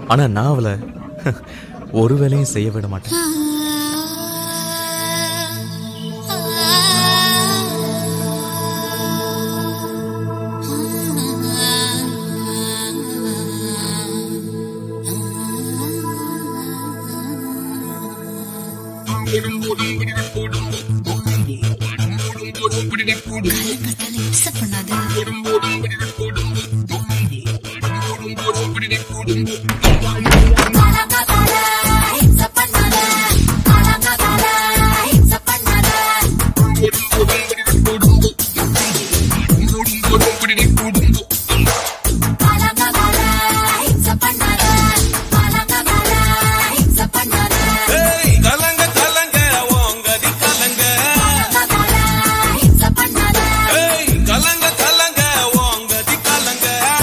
ஆனா நான் அவளை ஒரு வேலையும் செய்ய விட மாட்டேன் காலங்காத்தால இம்சை பண்ணாத ஏய் கலங்க கலங்க ஓங்கதி கலங்க ஏய் கலங்க கலங்க ஓங்கதி கலங்க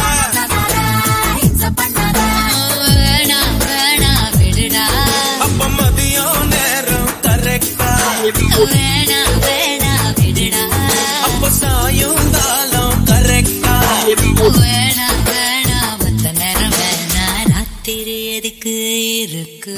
வேணா வேணா விடுடா அப்ப மதியம் நேரம் கரெக்டா வேணா வேணா விடுடா அப்ப சாயங்காலம் கரெக்டா வேணா வேணா மத்த நேரம் வேணா ராத்திரி எதுக்கு இருக்கு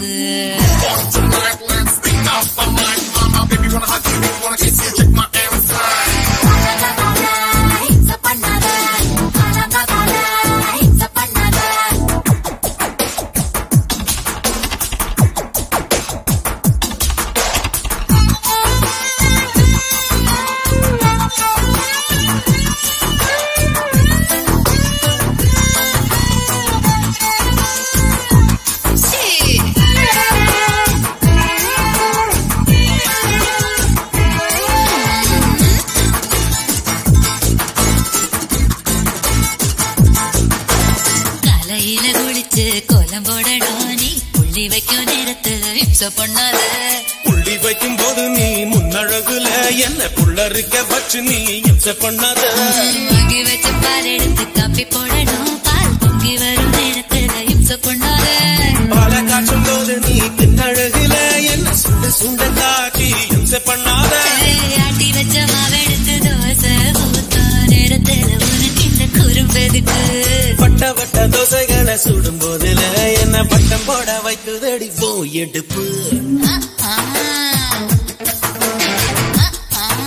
காலையில குளிச்சு கோலம் போடணும் நீ புள்ளி வைக்கும் நேரத்துல இம்சை பண்ணாத புள்ளி வைக்கும் போது நீ முன்னழகுல என்ன புள்ளருக்க வச்சு நீ இம்சை பண்ணாத வாங்கி வச்ச பால் எடுத்து காப்பி போடணும் பால் பொங்கி வரும் நேரத்துல இம்சை பண்ணாத பால காட்டும் போது நீ பின்னழகுல என்ன சுண்டு சுண்ட காட்டி இம்சை பண்ணாத ஏய், ஆட்டி வச்ச மாவெடுத்து தோசை ஊத்தா நேரத்துல உனக்கு இந்த குறும்பெதுக்கு வட்ட வட்ட தோசைகளை சுடும் போதுல என்ன பட்டம் போட வைக்குதடி போ எடுப்பு ஆ, ஆ. ஆ, ஆ.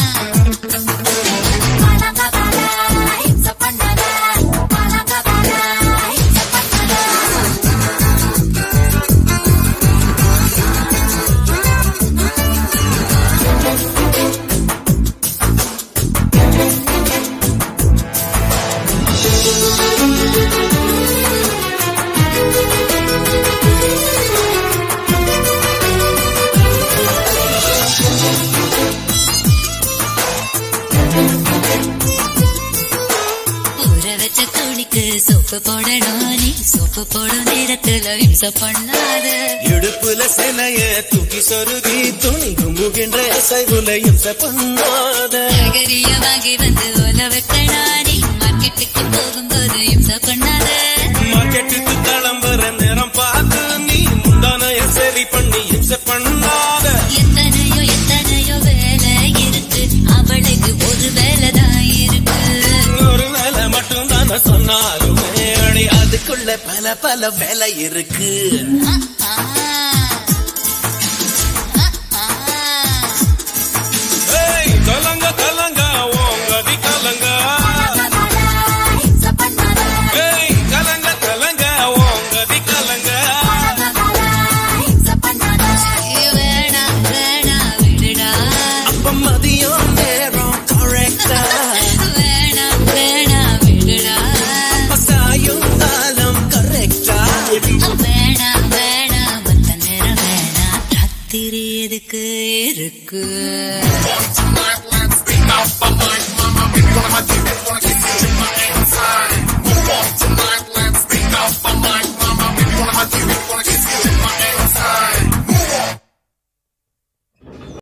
ஊற வச்ச துணிக்கு சோப்பு போடணும் நீ சோப்பு போடும் நேரத்துல இம்சை பண்ணாத இடுப்புல சிலைய தூக்கி சொருகி துணி குமுகின்ற சைகுல இம்சை பண்ணாத காய்கறிய வாங்கி வந்து ஓல வைக்கணா நீ மார்க்கெட்டுக்கு போகும்போது இம்சை பண்ணாத மார்க்கெட்டுக்கு கிளம்புற நேரம் பார்த்து நீ முந்தானைய சரி பண்ணி இம்சை பண்ணாத எத்தனையோ எத்தனையோ வேலை இருக்கு அவளுக்கு ஒரு வேலை தான் இருக்கு ஒரு வேலை மட்டும் தானே சொன்னாலுமே அடி அதுக்குள்ள பல பல வேலை இருக்கு ஆ, ஆ. ஆ, ஆ. ஏய் கலங்க கலங்க ஓங்கதி கலங்க ஏய் கலங்க கலங்க ஓங்கதி கலங்க வேணா வேணா விடுடா அப்ப மதியம் நேரம் கரெக்டா வேணா வேணா விடுடா சாயங்காலம் கரெக்டா வேணா வேணா மத்த நேரம் வேணா ராத்திரி எதுக்கு இருக்கு Mama, big